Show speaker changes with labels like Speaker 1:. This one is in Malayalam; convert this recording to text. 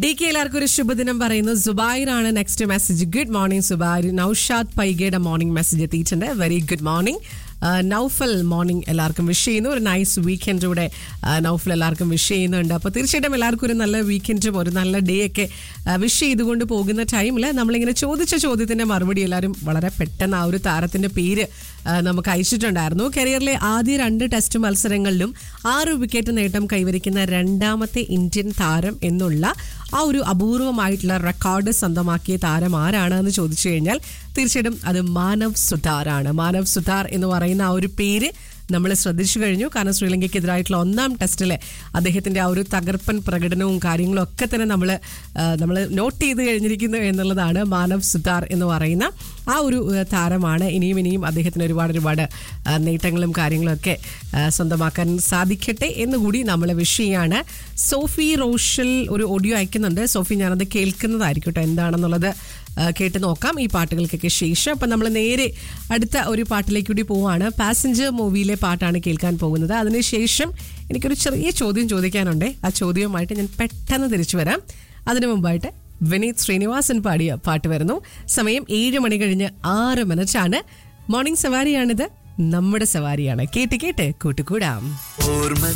Speaker 1: ഡി കെ എല്ലാവർക്കും ഒരു ശുഭദിനം പറയുന്നു സുബൈർ ആണ് next message good morning Zubair Naushad പൈഗയുടെ മോർണിംഗ് മെസ്സേജ് എത്തിയിട്ടുണ്ട് very good morning Naufal morning എല്ലാവർക്കും വിഷ് ചെയ്യുന്നു ഒരു നൈസ് വീക്കെൻഡൂടെ നൗഫൽ എല്ലാവർക്കും വിഷ് ചെയ്യുന്നുണ്ട് അപ്പോൾ തീർച്ചയായിട്ടും എല്ലാവർക്കും ഒരു നല്ല വീക്കെൻഡും ഒരു നല്ല ഡേ ഒക്കെ വിഷ് ചെയ്തുകൊണ്ട് പോകുന്ന ടൈമിൽ നമ്മളിങ്ങനെ ചോദിച്ച ചോദ്യത്തിന്റെ മറുപടി എല്ലാവരും വളരെ പെട്ടെന്ന് ആ ഒരു താരത്തിന്റെ പേര് ആ, നമുക്ക് അയച്ചിട്ടുണ്ടായിരുന്നു കരിയറിലെ ആദ്യ രണ്ട് ടെസ്റ്റ് മത്സരങ്ങളിലും ആറ് വിക്കറ്റ് നേട്ടം കൈവരിക്കുന്ന രണ്ടാമത്തെ ഇന്ത്യൻ താരം എന്നുള്ള ആ ഒരു അപൂർവമായിട്ടുള്ള റെക്കോർഡ് സ്വന്തമാക്കിയ താരം ആരാണ് എന്ന് ചോദിച്ചു കഴിഞ്ഞാൽ തീർച്ചയായിട്ടും അത് മാനവ് സുധാറാണ് മാനവ് സുധാർ എന്ന് പറയുന്ന ആ ഒരു പേര് നമ്മൾ ശ്രദ്ധിച്ചു കഴിഞ്ഞു കാരണം ശ്രീലങ്കയ്ക്കെതിരായിട്ടുള്ള ഒന്നാം ടെസ്റ്റിലെ അദ്ദേഹത്തിന്റെ ആ ഒരു തകർപ്പൻ പ്രകടനവും കാര്യങ്ങളും ഒക്കെ തന്നെ നമ്മൾ നമ്മൾ നോട്ട് ചെയ്ത് കഴിഞ്ഞിരിക്കുന്നു എന്നുള്ളതാണ് മാനവ് സുധാർ എന്ന് പറയുന്ന ആ ഒരു ആ, താരമാണ് ഇനിയും ഇനിയും അദ്ദേഹത്തിന് ഒരുപാട് ഒരുപാട് ആ, നേട്ടങ്ങളും കാര്യങ്ങളും ഒക്കെ ആ, സ്വന്തമാക്കാൻ സാധിക്കട്ടെ എന്നുകൂടി നമ്മൾ വിഷ് ചെയ്യാണ് സോഫി റോഷൽ ഒരു ഓഡിയോ അയക്കുന്നുണ്ട് സോഫി ഞാനത് കേൾക്കുന്നതായിരിക്കും കേട്ടോ എന്താണെന്നുള്ളത് ആ, കേട്ട് നോക്കാം ഈ പാട്ടുകൾക്കൊക്കെ ശേഷം അപ്പം നമ്മൾ നേരെ അടുത്ത ഒരു പാട്ടിലേക്ക് കൂടി പോവാണ് പാസഞ്ചർ മൂവിയിലെ പാട്ടാണ് കേൾക്കാൻ പോകുന്നത് അതിനുശേഷം എനിക്കൊരു ചെറിയ ചോദ്യം ചോദിക്കാനുണ്ട് ആ ചോദ്യവുമായിട്ട് ഞാൻ പെട്ടെന്ന് തിരിച്ചു വരാം അതിനു മുമ്പായിട്ട് വിനീത് ശ്രീനിവാസൻ പാടിയ പാട്ട് വരുന്നു സമയം ഏഴ് മണി കഴിഞ്ഞ് ആറ് മിനിറ്റ് ആണ് മോർണിംഗ് സവാരിയാണിത് നമ്മുടെ സവാരിയാണ് കേട്ട് കേട്ട് കൂട്ടുകൂടാം
Speaker 2: ഓർമ്മ